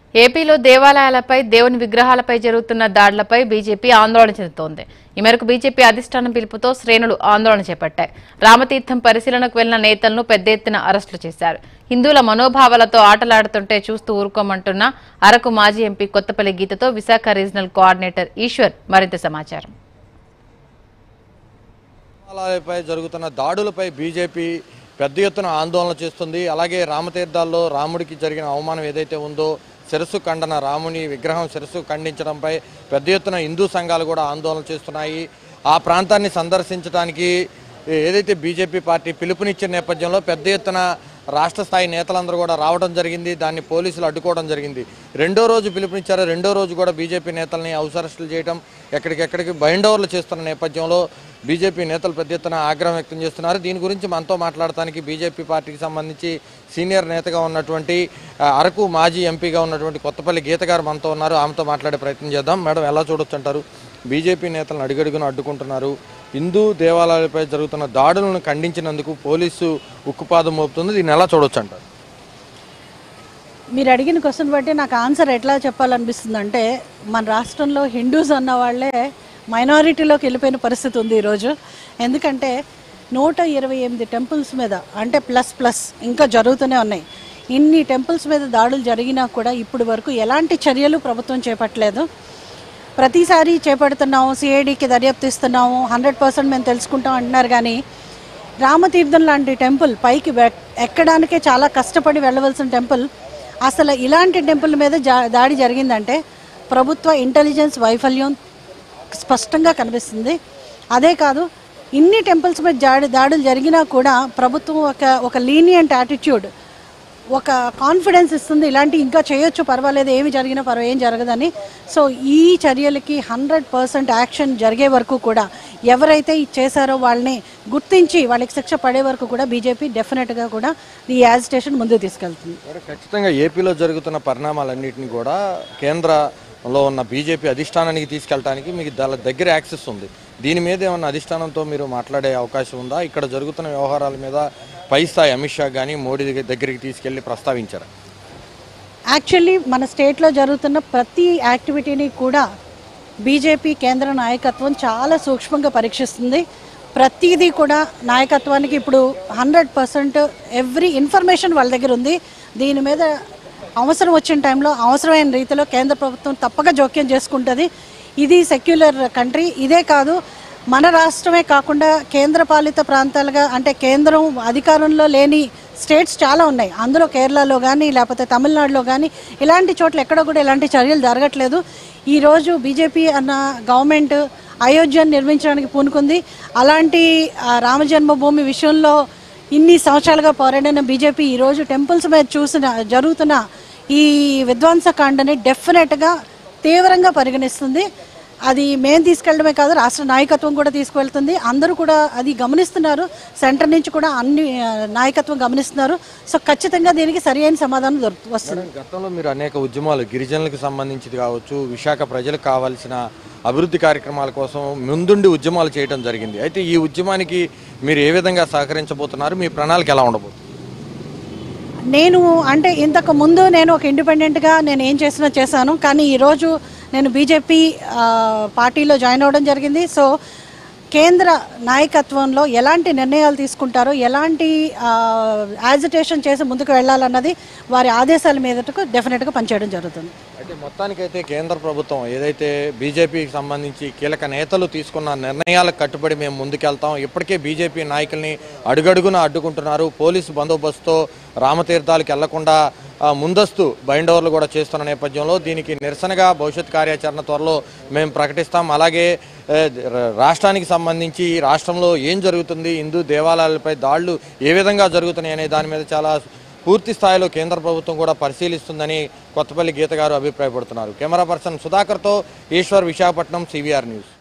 ఏపీలో దేవాలయాలపై దేవుని విగ్రహాలపై జరుగుతున్న దాడులపై బీజేపీ ఆందోళన చెందుతోంది ఈ మేరకు బీజేపీ అధిష్టానం పిలుపుతో శ్రేణులు ఆందోళన చేపట్టాయి రామతీర్థం పరిశీలనకు వెళ్లిన నేతలను పెద్ద ఎత్తున అరెస్టులు చేశారు హిందువుల మనోభావాలతో ఆటలాడుతుంటే చూస్తూ ఊరుకోమంటున్న అరకు మాజీ ఎంపీ కొత్తపల్లి గీతతో విశాఖ రీజనల్ కోఆర్డినేటర్ ఈశ్వర్ మరింత సమాచారం దేవాలయాలపై జరుగుతున్న దాడులపై బీజేపీ పెద్ద ఎత్తున ఆందోళన చేస్తుంది అలాగే రామతీర్థాల్లో రాముడికి జరిగిన అవమానం ఏదైతే ఉందో శిరస్సు ఖండన రాముని విగ్రహం శిరస్సు ఖండించడంపై పెద్ద ఎత్తున హిందూ సంఘాలు కూడా ఆందోళన చేస్తున్నాయి ఆ ప్రాంతాన్ని సందర్శించడానికి ఏదైతే బీజేపీ పార్టీ పిలుపునిచ్చిన నేపథ్యంలో పెద్ద ఎత్తున రాష్ట్ర స్థాయి నేతలందరూ కూడా రావడం జరిగింది దాన్ని పోలీసులు అడ్డుకోవడం జరిగింది రెండో రోజు పిలుపునిచ్చారు రెండో రోజు కూడా బీజేపీ నేతల్ని హౌస్ అరెస్టులు చేయడం ఎక్కడికెక్కడికి బైండ్ ఓవర్లు చేస్తున్న నేపథ్యంలో బీజేపీ నేతలు పెద్ద ఎత్తున ఆగ్రహం వ్యక్తం చేస్తున్నారు దీని గురించి మనతో మాట్లాడటానికి బీజేపీ పార్టీకి సంబంధించి సీనియర్ నేతగా ఉన్నటువంటి ఆ, అరకు మాజీ ఎంపీగా ఉన్నటువంటి కొత్తపల్లి గీత గారు మనతో ఉన్నారు ఆమెతో మాట్లాడే ప్రయత్నం చేద్దాం మేడం ఎలా చూడొచ్చు అంటారు బీజేపీ నేతలను అడుగడుగున అడ్డుకుంటున్నారు హిందూ దేవాలయాలపై జరుగుతున్న దాడులను ఖండించినందుకు పోలీసు ఉక్కుపాదం మోపుతుంది దీన్ని ఎలా చూడొచ్చు అంటారు మీరు అడిగిన క్వశ్చన్ బట్టి నాకు ఆన్సర్ ఎట్లా చెప్పాలనిపిస్తుంది అంటే మన రాష్ట్రంలో హిందూస్ అన్న వాళ్ళే మైనారిటీలోకి వెళ్ళిపోయిన పరిస్థితి ఉంది ఈరోజు ఎందుకంటే నూట ఇరవై ఎనిమిది టెంపుల్స్ మీద అంటే ప్లస్ ప్లస్ ఇంకా జరుగుతూనే ఉన్నాయి ఇన్ని టెంపుల్స్ మీద దాడులు జరిగినా కూడా ఇప్పుడు వరకు ఎలాంటి చర్యలు ప్రభుత్వం చేపట్టలేదు ప్రతిసారి చేపడుతున్నాము సిఐడికి దర్యాప్తు ఇస్తున్నాము హండ్రెడ్ పర్సెంట్ మేము తెలుసుకుంటాం అంటున్నారు కానీ రామతీర్థం లాంటి టెంపుల్ పైకి వె- ఎక్కడానికే చాలా కష్టపడి వెళ్ళవలసిన టెంపుల్ అసలు ఇలాంటి టెంపుల్ మీద జా- దాడి జరిగిందంటే ప్రభుత్వ ఇంటెలిజెన్స్ వైఫల్యం స్పష్టంగా కనిపిస్తుంది అదే కాదు ఇన్ని టెంపుల్స్ మీద దాడి దాడులు జరిగినా కూడా ప్రభుత్వం ఒక ఒక లీనియంట్ యాటిట్యూడ్ ఒక కాన్ఫిడెన్స్ ఇస్తుంది ఇలాంటి ఇంకా చేయొచ్చు పర్వాలేదు ఏమి జరిగినా పర్వ ఏం జరగదని సో ఈ చర్యలకి హండ్రెడ్ పర్సెంట్ యాక్షన్ జరిగే వరకు కూడా ఎవరైతే ఇది చేశారో వాళ్ళని గుర్తించి వాళ్ళకి శిక్ష పడే వరకు కూడా బీజేపీ డెఫినెట్గా కూడా ఈ యాజిటేషన్ ముందుకు తీసుకెళ్తుంది మరి ఖచ్చితంగా ఏపీలో జరుగుతున్న పరిణామాలన్నింటినీ కూడా కేంద్రలో ఉన్న బీజేపీ అధిష్టానానికి తీసుకెళ్ళడానికి మీకు దాని దగ్గర యాక్సెస్ ఉంది దీని మీద ఏమన్నా అధిష్టానంతో మీరు మాట్లాడే అవకాశం ఉందా ఇక్కడ జరుగుతున్న వ్యవహారాల మీద పై స్థాయి అమిత్ షా కానీ మోడీ దగ్గర- దగ్గరికి తీసుకెళ్లి ప్రస్తావించారు యాక్చువల్లీ మన స్టేట్లో జరుగుతున్న ప్రతి యాక్టివిటీని కూడా బీజేపీ కేంద్ర నాయకత్వం చాలా సూక్ష్మంగా పరీక్షిస్తుంది ప్రతిదీ కూడా నాయకత్వానికి ఇప్పుడు హండ్రెడ్ పర్సెంట్ ఎవ్రీ ఇన్ఫర్మేషన్ వాళ్ళ దగ్గర ఉంది దీని మీద అవసరం వచ్చిన టైంలో అవసరమైన రీతిలో కేంద్ర ప్రభుత్వం తప్పక జోక్యం చేసుకుంటుంది ఇది సెక్యులర్ కంట్రీ ఇదే కాదు మన రాష్ట్రమే కాకుండా కేంద్ర పాలిత ప్రాంతాలుగా అంటే కేంద్రం అధికారంలో లేని స్టేట్స్ చాలా ఉన్నాయి అందులో కేరళలో కానీ లేకపోతే తమిళనాడులో కానీ ఇలాంటి చోట్ల ఎక్కడ కూడా ఇలాంటి చర్యలు జరగట్లేదు ఈరోజు బీజేపీ అన్న గవర్నమెంట్ అయోధ్యను నిర్మించడానికి పూనుకుంది అలాంటి ఆ, రామ జన్మభూమి విషయంలో ఇన్ని సంవత్సరాలుగా పోరాడిన బీజేపీ ఈరోజు టెంపుల్స్ మీద చూసిన జరుగుతున్న ఈ విధ్వంసకాండని డెఫినెట్గా తీవ్రంగా పరిగణిస్తుంది అది మేము తీసుకెళ్ళడమే కాదు రాష్ట్ర నాయకత్వం కూడా తీసుకువెళ్తుంది అందరూ కూడా అది గమనిస్తున్నారు సెంటర్ నుంచి కూడా అన్ని ఆ, నాయకత్వం గమనిస్తున్నారు సో ఖచ్చితంగా దీనికి సరి అయిన సమాధానం దొరుకు వస్తుంది గతంలో మీరు అనేక ఉద్యమాలు గిరిజనులకు సంబంధించి కావచ్చు విశాఖ ప్రజలకు కావాల్సిన అభివృద్ధి కార్యక్రమాల కోసం ముందుండి ఉద్యమాలు చేయడం జరిగింది అయితే ఈ ఉద్యమానికి మీరు ఏ విధంగా సహకరించబోతున్నారు మీ ప్రణాళిక ఎలా ఉండబోతుంది నేను అంటే ఇంతకు ముందు నేను ఒక ఇండిపెండెంట్గా నేను ఏం చేసినా చేశాను కానీ ఈరోజు నేను బీజేపీ ఆ, పార్టీలో జాయిన్ అవ్వడం జరిగింది సో కేంద్ర నాయకత్వంలో ఎలాంటి నిర్ణయాలు తీసుకుంటారో ఎలాంటి యాజిటేషన్ చేసి ముందుకు వెళ్ళాలన్నది వారి ఆదేశాల మీదటకు డెఫినెట్గా పనిచేయడం జరుగుతుంది అయితే మొత్తానికైతే కేంద్ర ప్రభుత్వం ఏదైతే బీజేపీకి సంబంధించి కీలక నేతలు తీసుకున్న నిర్ణయాలకు కట్టుబడి మేము ముందుకెళ్తాం ఇప్పటికే బీజేపీ నాయకుల్ని అడుగడుగున అడ్డుకుంటున్నారు పోలీసు బందోబస్తుతో రామతీర్థాలకు వెళ్లకుండా ఆ, ముందస్తు బైండోవర్లు కూడా చేస్తున్న నేపథ్యంలో దీనికి నిరసనగా భవిష్యత్ కార్యాచరణ త్వరలో మేము ప్రకటిస్తాం అలాగే ఏ, ర- రాష్ట్రానికి సంబంధించి ఈ రాష్ట్రంలో ఏం జరుగుతుంది హిందూ దేవాలయాలపై దాడులు ఏ విధంగా జరుగుతున్నాయి అనే దాని మీద చాలా పూర్తి స్థాయిలో కేంద్ర ప్రభుత్వం కూడా పరిశీలిస్తుందని కొత్తపల్లి గీత గారు అభిప్రాయపడుతున్నారు కెమెరా పర్సన్ సుధాకర్తో ఈశ్వర్ విశాఖపట్నం సివిఆర్ న్యూస్